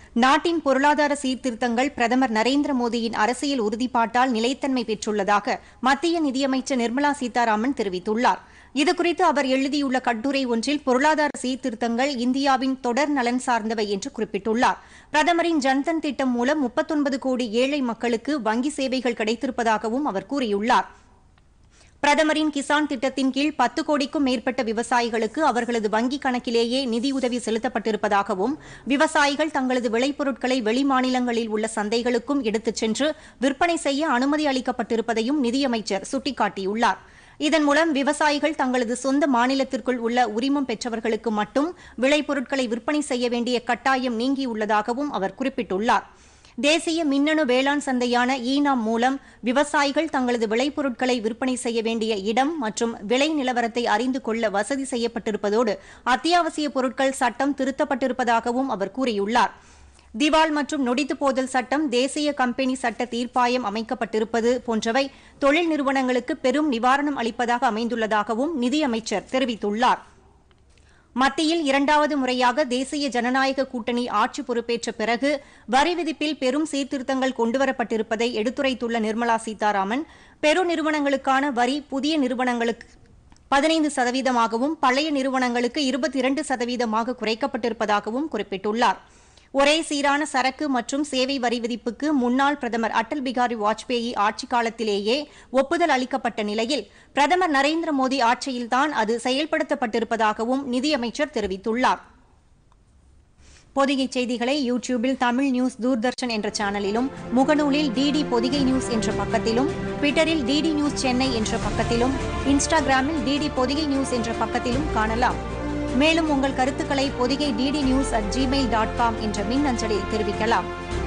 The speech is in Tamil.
நாட்டின் பொருளாதார சீர்திருத்தங்கள் பிரதமர் நரேந்திர மோடியின் அரசியல் உறுதிப்பாட்டால் நிலைத்தன்மை பெற்றுள்ளதாக மத்திய நிதியமைச்சர் நிர்மலா சீதாராமன் தெரிவித்துள்ளார் இதுகுறித்து அவர் எழுதியுள்ள கட்டுரை ஒன்றில் பொருளாதார சீர்திருத்தங்கள் இந்தியாவின் தொடர் நலன் சார்ந்தவை என்று குறிப்பிட்டுள்ளார் பிரதமரின் ஜன்தன் திட்டம் மூலம் முப்பத்தொன்பது கோடி ஏழை மக்களுக்கு வங்கி சேவைகள் கிடைத்திருப்பதாகவும் அவர் கூறியுள்ளார் பிரதமரின் கிசான் திட்டத்தின் கீழ் பத்து கோடிக்கும் மேற்பட்ட விவசாயிகளுக்கு அவர்களது வங்கிக் கணக்கிலேயே நிதியுதவி செலுத்தப்பட்டிருப்பதாகவும் விவசாயிகள் தங்களது விளைபொருட்களை வெளிமாநிலங்களில் உள்ள சந்தைகளுக்கும் எடுத்துச் சென்று விற்பனை செய்ய அனுமதி அளிக்கப்பட்டிருப்பதையும் நிதியமைச்சர் சுட்டிக்காட்டியுள்ளார் இதன் மூலம் விவசாயிகள் தங்களது சொந்த மாநிலத்திற்குள் உள்ள உரிமம் பெற்றவர்களுக்கு மட்டும் விளைபொருட்களை விற்பனை செய்ய வேண்டிய கட்டாயம் நீங்கியுள்ளதாகவும் அவர் குறிப்பிட்டுள்ளார் தேசிய மின்னணு வேளாண் சந்தையான ஈனாம் மூலம் விவசாயிகள் தங்களது விளைபொருட்களை விற்பனை செய்ய வேண்டிய இடம் மற்றும் விலை நிலவரத்தை அறிந்து கொள்ள வசதி செய்யப்பட்டிருப்பதோடு அத்தியாவசிய பொருட்கள் சட்டம் திருத்தப்பட்டிருப்பதாகவும் அவர் கூறியுள்ளார் திவால் மற்றும் நொடித்து போதல் சட்டம் தேசிய கம்பெனி சட்ட தீர்ப்பாயம் அமைக்கப்பட்டிருப்பது போன்றவை தொழில் நிறுவனங்களுக்கு பெரும் நிவாரணம் அளிப்பதாக அமைந்துள்ளதாகவும் நிதியமைச்சர் தெரிவித்துள்ளார் மத்தியில் இரண்டாவது முறையாக தேசிய ஜனநாயக கூட்டணி ஆட்சி பொறுப்பேற்ற பிறகு வரி விதிப்பில் பெரும் சீர்திருத்தங்கள் கொண்டுவரப்பட்டிருப்பதை எடுத்துரைத்துள்ள நிர்மலா சீதாராமன் பெரு நிறுவனங்களுக்கான வரி புதிய நிறுவனங்களுக்கு பதினைந்து சதவீதமாகவும் பழைய நிறுவனங்களுக்கு இருபத்தி இரண்டு சதவீதமாக குறைக்கப்பட்டிருப்பதாகவும் குறிப்பிட்டுள்ளார் ஒரே சீரான சரக்கு மற்றும் சேவை வரி விதிப்புக்கு முன்னாள் பிரதமர் அடல் பிகாரி வாஜ்பேயி ஆட்சிக் காலத்திலேயே ஒப்புதல் அளிக்கப்பட்ட நிலையில் பிரதமர் நரேந்திர மோடி ஆட்சியில்தான் அது செயல்படுத்தப்பட்டிருப்பதாகவும் நிதியமைச்சர் தெரிவித்துள்ளார் பொதிகை செய்திகளை யூடியூபில் தமிழ் நியூஸ் தூர்தர்ஷன் என்ற சேனலிலும் முகநூலில் டிடி பொதிகை நியூஸ் என்ற பக்கத்திலும் ட்விட்டரில் டிடி நியூஸ் சென்னை என்ற பக்கத்திலும் இன்ஸ்டாகிராமில் டிடி பொதிகை நியூஸ் என்ற பக்கத்திலும் காணலாம் மேலும் உங்கள் கருத்துக்களை Podhigai DD news at Gmail dot com என்ற மின் அஞ்சலில் தெரிவிக்கலாம்